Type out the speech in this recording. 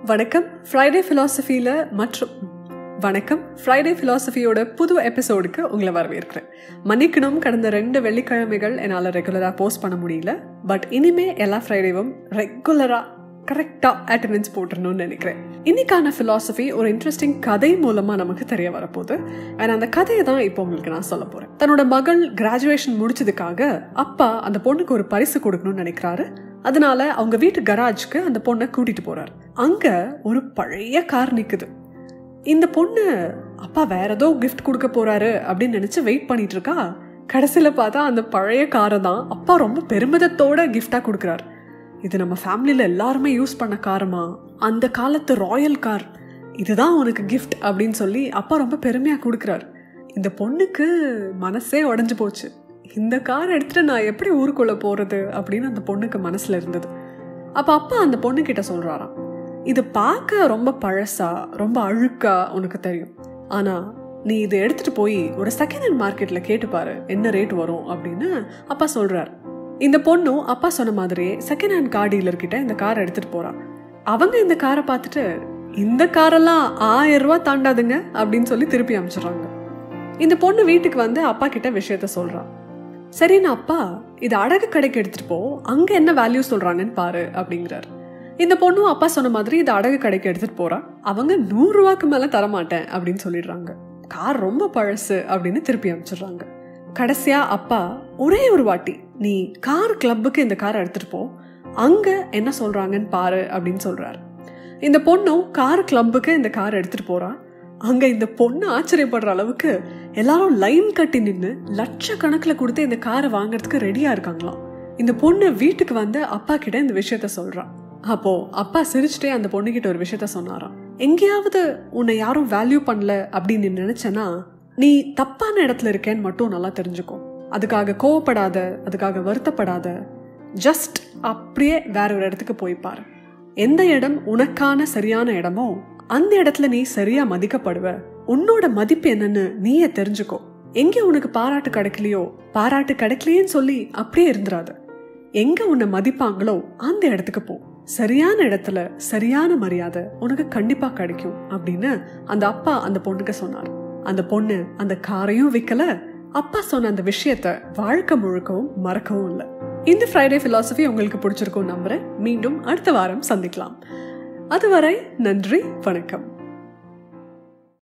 வணக்கம் ஃப்ரைடே ஃபிலாசபியில் மற்றும் வணக்கம் ஃப்ரைடே ஃபிலாசபியோட புது எபிசோடுக்கு உங்களை வரவேற்கிறேன் மன்னிக்கணும் கடந்த ரெண்டு வெள்ளிக்கிழமைகள் என்னால் ரெகுலராக போஸ்ட் பண்ண முடியல பட் இனிமே எல்லா ஃப்ரைடேவும் ரெகுலராக கரெக்டாக அட்டண்டன்ஸ் போட்டுருணும்னு நினைக்கிறேன் இன்னைக்கான ஃபிலாசபி ஒரு இன்ட்ரெஸ்டிங் கதை மூலமாக நமக்கு தெரிய வரப்போகுது அண்ட் அந்த கதையை தான் இப்போ உங்களுக்கு நான் சொல்ல போகிறேன் தன்னோட மகள் கிராஜுவேஷன் முடிச்சதுக்காக அப்பா அந்த பொண்ணுக்கு ஒரு பரிசு கொடுக்கணும்னு நினைக்கிறாரு அதனால அவங்க வீட்டு கராஜ்க்கு அந்த பொண்ணை கூட்டிட்டு போறாரு அங்க ஒரு பழைய கார் நிக்குது இந்த பொண்ணு அப்பா வேற ஏதோ கிஃப்ட் கொடுக்க போறாரு அப்படின்னு நினைச்சு வெயிட் பண்ணிட்டு இருக்கா கடைசியில பார்த்தா அந்த பழைய காரை தான் அப்பா ரொம்ப பெருமிதத்தோட கிஃப்டா கொடுக்குறாரு இது நம்ம ஃபேமிலியில எல்லாருமே யூஸ் பண்ண காரமா அந்த காலத்து ராயல் கார் இதுதான் உனக்கு கிஃப்ட் அப்படின்னு சொல்லி அப்பா ரொம்ப பெருமையா கொடுக்குறாரு இந்த பொண்ணுக்கு மனசே உடஞ்சு போச்சு இந்த கார் எடுத்துட்டு நான் எப்படி ஊருக்குள்ள போறது அப்படின்னு அந்த பொண்ணுக்கு மனசுல இருந்தது அப்ப அப்பா அந்த பொண்ணு கிட்ட சொல்றாராம் இது பார்க்க ரொம்ப பழசா ரொம்ப அழுக்கா உனக்கு தெரியும் ஆனா நீ இதை எடுத்துட்டு போய் ஒரு செகண்ட் ஹேண்ட் மார்க்கெட்ல கேட்டு பாரு என்ன ரேட் வரும் அப்படின்னு அப்பா சொல்றாரு இந்த பொண்ணும் அப்பா சொன்ன மாதிரியே செகண்ட் ஹேண்ட் கார் டீலர் கிட்ட இந்த காரை எடுத்துட்டு போறா அவங்க இந்த காரை பார்த்துட்டு இந்த காரெல்லாம் ஆயிரம் ரூபாய் தாண்டாதுங்க அப்படின்னு சொல்லி திருப்பி அனுப்பிச்சிடுறாங்க இந்த பொண்ணு வீட்டுக்கு வந்து அப்பா கிட்ட விஷயத்த சொல்றான் சரின்னு அப்பா இது அழகு கடைக்கு எடுத்துட்டு போ அங்க என்ன வேல்யூ சொல்றாங்கன்னு பாரு அப்படிங்கிறாரு இந்த பொண்ணும் அப்பா சொன்ன மாதிரி இது அழகு கடைக்கு எடுத்துட்டு போறா அவங்க நூறு ரூபாய்க்கு மேல தரமாட்டேன் அப்படின்னு சொல்லிடுறாங்க கார் ரொம்ப பழசு அப்படின்னு திருப்பி அனுப்பிச்சிடுறாங்க கடைசியா அப்பா ஒரே ஒரு வாட்டி நீ கார் கிளப்புக்கு இந்த காரை எடுத்துட்டு போ அங்க என்ன சொல்றாங்கன்னு பாரு அப்படின்னு சொல்றாரு இந்த பொண்ணும் கார் கிளப்புக்கு இந்த கார் எடுத்துட்டு போறா அங்க இந்த பொண்ணு ஆச்சரியப்படுற அளவுக்கு எல்லாரும் லைன் கட்டி நின்று லட்சக்கணக்கில் கொடுத்து இந்த காரை வாங்குறதுக்கு ரெடியா இருக்காங்களாம் இந்த பொண்ணு வீட்டுக்கு வந்து அப்பா கிட்ட இந்த விஷயத்த சொல்றான் அப்போ அப்பா சிரிச்சுட்டே அந்த பொண்ணுகிட்ட ஒரு விஷயத்த சொன்னாராம் எங்கேயாவது உன்னை யாரும் வேல்யூ பண்ணல அப்படின்னு நீ நினைச்சனா நீ தப்பான இடத்துல இருக்கேன்னு மட்டும் நல்லா தெரிஞ்சுக்கோ அதுக்காக கோவப்படாத அதுக்காக வருத்தப்படாத ஜஸ்ட் அப்படியே வேற ஒரு இடத்துக்கு போய் பாரு எந்த இடம் உனக்கான சரியான இடமோ அந்த இடத்துல நீ சரியா மதிக்கப்படுவ உன்னோட மதிப்பு என்னன்னு நீயே தெரிஞ்சுக்கோ எங்க உனக்கு பாராட்டு கிடைக்கலையோ பாராட்டு கிடைக்கலையேன்னு சொல்லி அப்படியே இருந்துராத எங்க உன்னை மதிப்பாங்களோ அந்த இடத்துக்கு போ சரியான இடத்துல சரியான மரியாதை உனக்கு கண்டிப்பா கிடைக்கும் அப்படின்னு அந்த அப்பா அந்த பொண்ணுக்கு சொன்னார் அந்த பொண்ணு அந்த காரையும் விற்கல அப்பா சொன்ன அந்த விஷயத்த வாழ்க்கை முழுக்கவும் மறக்கவும் இல்லை இந்த ஃப்ரைடே பிலாசபி உங்களுக்கு பிடிச்சிருக்கும் நம்புறேன் மீண்டும் அடுத்த வாரம் சந்திக்கலாம் அதுவரை நன்றி வணக்கம்